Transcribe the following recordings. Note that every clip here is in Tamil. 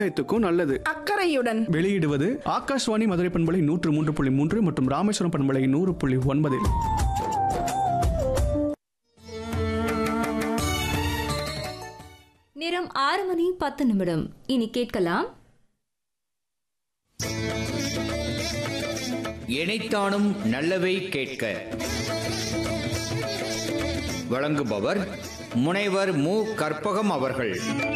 சமுதாயத்துக்கும் நல்லது அக்கறையுடன் வெளியிடுவது ஆகாஷ்வாணி மதுரை பண்பலை நூற்று மூன்று புள்ளி மூன்று மற்றும் ராமேஸ்வரம் பண்பலை நூறு புள்ளி ஒன்பதில் நேரம் ஆறு மணி பத்து நிமிடம் இனி கேட்கலாம் இணைத்தானும் நல்லவை கேட்க வழங்குபவர் முனைவர் மு கற்பகம் அவர்கள்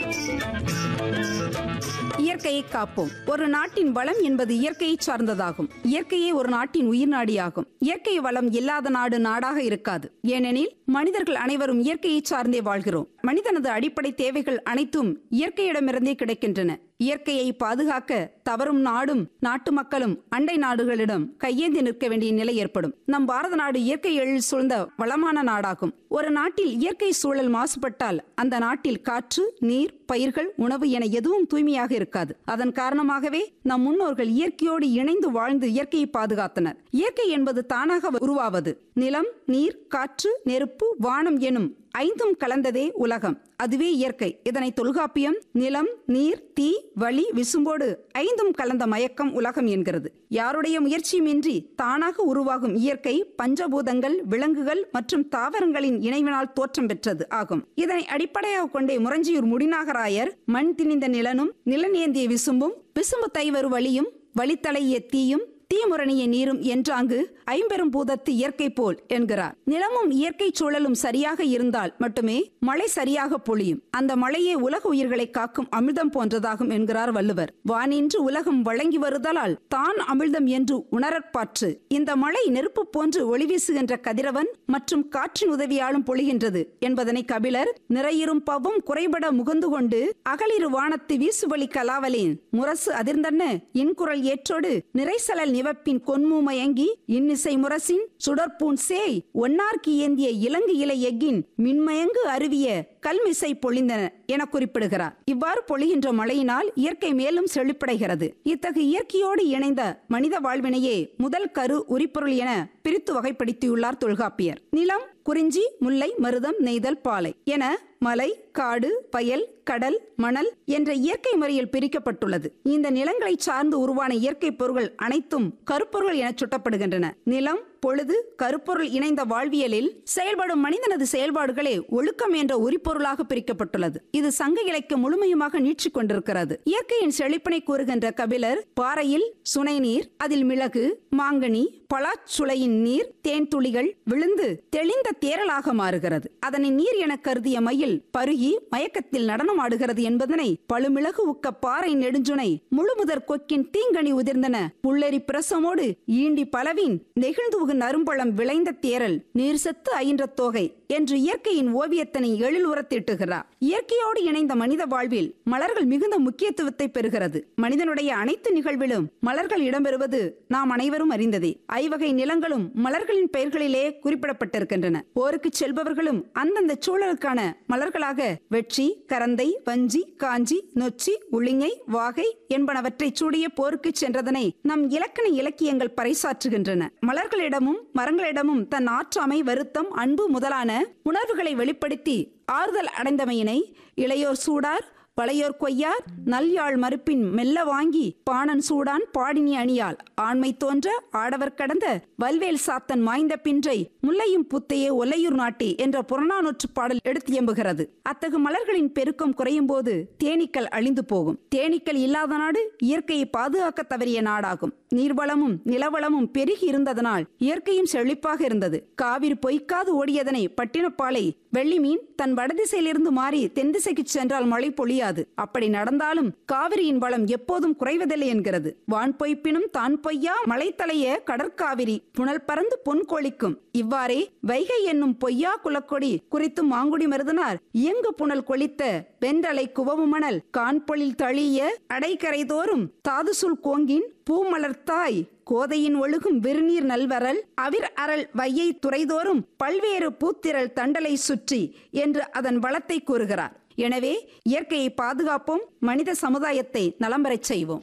இயற்கையை காப்போம் ஒரு நாட்டின் வளம் என்பது இயற்கையை சார்ந்ததாகும் இயற்கையே ஒரு நாட்டின் உயிர் நாடியாகும் இயற்கை வளம் இல்லாத நாடு நாடாக இருக்காது ஏனெனில் மனிதர்கள் அனைவரும் இயற்கையை சார்ந்தே வாழ்கிறோம் மனிதனது அடிப்படை தேவைகள் அனைத்தும் இயற்கையிடமிருந்தே கிடைக்கின்றன இயற்கையை பாதுகாக்க தவறும் நாடும் நாட்டு மக்களும் அண்டை நாடுகளிடம் கையேந்தி நிற்க வேண்டிய நிலை ஏற்படும் நம் பாரத நாடு இயற்கை எழில் சூழ்ந்த வளமான நாடாகும் ஒரு நாட்டில் இயற்கை சூழல் மாசுபட்டால் அந்த நாட்டில் காற்று நீர் பயிர்கள் உணவு என எதுவும் தூய்மையாக இருக்காது அதன் காரணமாகவே நம் முன்னோர்கள் இயற்கையோடு இணைந்து வாழ்ந்து இயற்கையை பாதுகாத்தனர் இயற்கை என்பது தானாக உருவாவது நிலம் நீர் காற்று நெருப்பு வானம் எனும் ஐந்தும் கலந்ததே உலகம் அதுவே இயற்கை இதனை தொல்காப்பியம் நிலம் நீர் தீ வழி விசும்போடு ஐந்தும் கலந்த மயக்கம் உலகம் என்கிறது யாருடைய முயற்சியுமின்றி தானாக உருவாகும் இயற்கை பஞ்சபூதங்கள் விலங்குகள் மற்றும் தாவரங்களின் இணைவினால் தோற்றம் பெற்றது ஆகும் இதனை அடிப்படையாக கொண்டே முரஞ்சியூர் முடிநாகராயர் மண் திணிந்த நிலனும் நிலநேந்திய விசும்பும் விசும்பு தைவரு வழியும் வழித்தலைய தீயும் தீமுரணிய நீரும் என்றாங்கு ஐம்பெரும் பூதத்து இயற்கை போல் என்கிறார் நிலமும் இயற்கை சூழலும் சரியாக இருந்தால் மட்டுமே மழை சரியாக பொழியும் அந்த மழையே உலக உயிர்களை காக்கும் அமிர்தம் போன்றதாகும் என்கிறார் வள்ளுவர் வானின்று உலகம் வழங்கி வருதலால் தான் அமிர்தம் என்று உணரற்பாற்று இந்த மழை நெருப்பு போன்று ஒளி வீசுகின்ற கதிரவன் மற்றும் காற்றின் உதவியாலும் பொழிகின்றது என்பதனை கபிலர் நிறையிரும் பவும் குறைபட முகந்து கொண்டு அகலிரு வானத்து வீசுவழி கலாவலின் முரசு அதிர்ந்தன்ன இன்குரல் ஏற்றோடு நிறைசலல் நிவப்பின் கொன்மு மயங்கி இன்னிசை முரசின் சுடற்பூன் சேய் ஒன்னார்க்கு ஏந்திய இலங்கு இலை எஃகின் மின்மயங்கு அருவிய கல்மிசை பொழிந்தன என குறிப்பிடுகிறார் இவ்வாறு பொழிகின்ற மழையினால் இயற்கை மேலும் செழிப்படைகிறது இத்தகைய இயற்கையோடு இணைந்த மனித வாழ்வினையே முதல் கரு உரிப்பொருள் என பிரித்து வகைப்படுத்தியுள்ளார் தொல்காப்பியர் நிலம் குறிஞ்சி முல்லை மருதம் நெய்தல் பாலை என மலை காடு பயல் கடல் மணல் என்ற இயற்கை முறையில் பிரிக்கப்பட்டுள்ளது இந்த நிலங்களை சார்ந்து உருவான இயற்கை பொருள்கள் அனைத்தும் கருப்பொருள் என சுட்டப்படுகின்றன நிலம் பொழுது கருப்பொருள் இணைந்த வாழ்வியலில் செயல்படும் மனிதனது செயல்பாடுகளே ஒழுக்கம் என்ற உரிப்பொருளாக பிரிக்கப்பட்டுள்ளது இது சங்க இலக்கியம் முழுமையுமாக நீட்சிக் கொண்டிருக்கிறது இயற்கையின் செழிப்பினை கூறுகின்ற கபிலர் பாறையில் சுனை நீர் அதில் மிளகு மாங்கனி பலாச்சுளையின் நீர் தேன் துளிகள் விழுந்து தெளிந்த தேரலாக மாறுகிறது அதனை நீர் என கருதிய மயில் பருகி மயக்கத்தில் நடனமாடுகிறது என்பதனை பழுமிளகு உக்க பாறை நெடுஞ்சுனை முழுமுதற் கொக்கின் தீங்கனி உதிர்ந்தன புள்ளெரி பிரசமோடு ஈண்டி பலவின் நெகிழ்ந்து உகு நறும்பழம் விளைந்த தேரல் நீர் செத்து அயின்ற தோகை என்று இயற்கையின் ஓவியத்தினை எழில் உரத்திட்டுகிறார் இயற்கையோடு இணைந்த மனித வாழ்வில் மலர்கள் மிகுந்த முக்கியத்துவத்தை பெறுகிறது மனிதனுடைய அனைத்து நிகழ்விலும் மலர்கள் இடம்பெறுவது நாம் அனைவரும் அறிந்ததே ஐவகை நிலங்களும் மலர்களின் பெயர்களிலே குறிப்பிடப்பட்டிருக்கின்றன போருக்கு செல்பவர்களும் அந்தந்த சூழலுக்கான மலர்களாக வெற்றி கரந்தை வஞ்சி காஞ்சி நொச்சி உளிங்கை வாகை என்பனவற்றை சூடிய போருக்கு சென்றதனை நம் இலக்கண இலக்கியங்கள் பறைசாற்றுகின்றன மலர்களிடமும் மரங்களிடமும் தன் ஆற்றாமை வருத்தம் அன்பு முதலான உணர்வுகளை வெளிப்படுத்தி ஆறுதல் அடைந்தமையினை இளையோர் சூடார் பழையோர் கொய்யார் நல்யாழ் மறுப்பின் மெல்ல வாங்கி பாணன் சூடான் பாடினி அணியால் ஆண்மை தோன்ற ஆடவர் கடந்த வல்வேல் சாத்தன் மாய்ந்த பின்றை முல்லையும் புத்தையே ஒல்லையூர் நாட்டி என்ற புறநானூற்று பாடல் எடுத்து எம்புகிறது அத்தகு மலர்களின் பெருக்கம் குறையும் போது தேனீக்கள் அழிந்து போகும் தேனீக்கள் இல்லாத நாடு இயற்கையை பாதுகாக்க தவறிய நாடாகும் நீர்வளமும் நிலவளமும் பெருகி இருந்ததனால் இயற்கையும் செழிப்பாக இருந்தது காவிரி பொய்க்காது ஓடியதனை பட்டினப்பாலை வெள்ளி மீன் தன் வடதிசையிலிருந்து மாறி தென் திசைக்கு சென்றால் மழை பொழியாது அப்படி நடந்தாலும் காவிரியின் வளம் எப்போதும் குறைவதில்லை என்கிறது வான் பொய்ப்பினும் தான் பொய்யா மழை தலைய கடற்காவிரி புனல் பறந்து பொன் கொளிக்கும் இவ்வாறே வைகை என்னும் பொய்யா குலக்கொடி குறித்து மாங்குடி மருதனார் இயங்கு புனல் கொளித்த வென்றலை குவவு மணல் கான்பொழில் தழிய அடைக்கரை தோறும் தாதுசுல் கோங்கின் பூமலர்த்தாய் கோதையின் ஒழுகும் விருநீர் நல்வரல் அவிர் அரல் வையை துறைதோறும் பல்வேறு பூத்திரள் தண்டலை சுற்றி என்று அதன் வளத்தை கூறுகிறார் எனவே இயற்கையை பாதுகாப்போம் மனித சமுதாயத்தை நலம்பெறச் செய்வோம்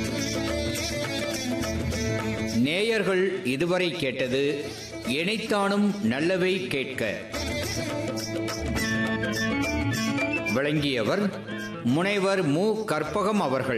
நேயர்கள் இதுவரை கேட்டது இணைத்தானும் நல்லவை கேட்க விளங்கியவர் முனைவர் மு கற்பகம் அவர்கள்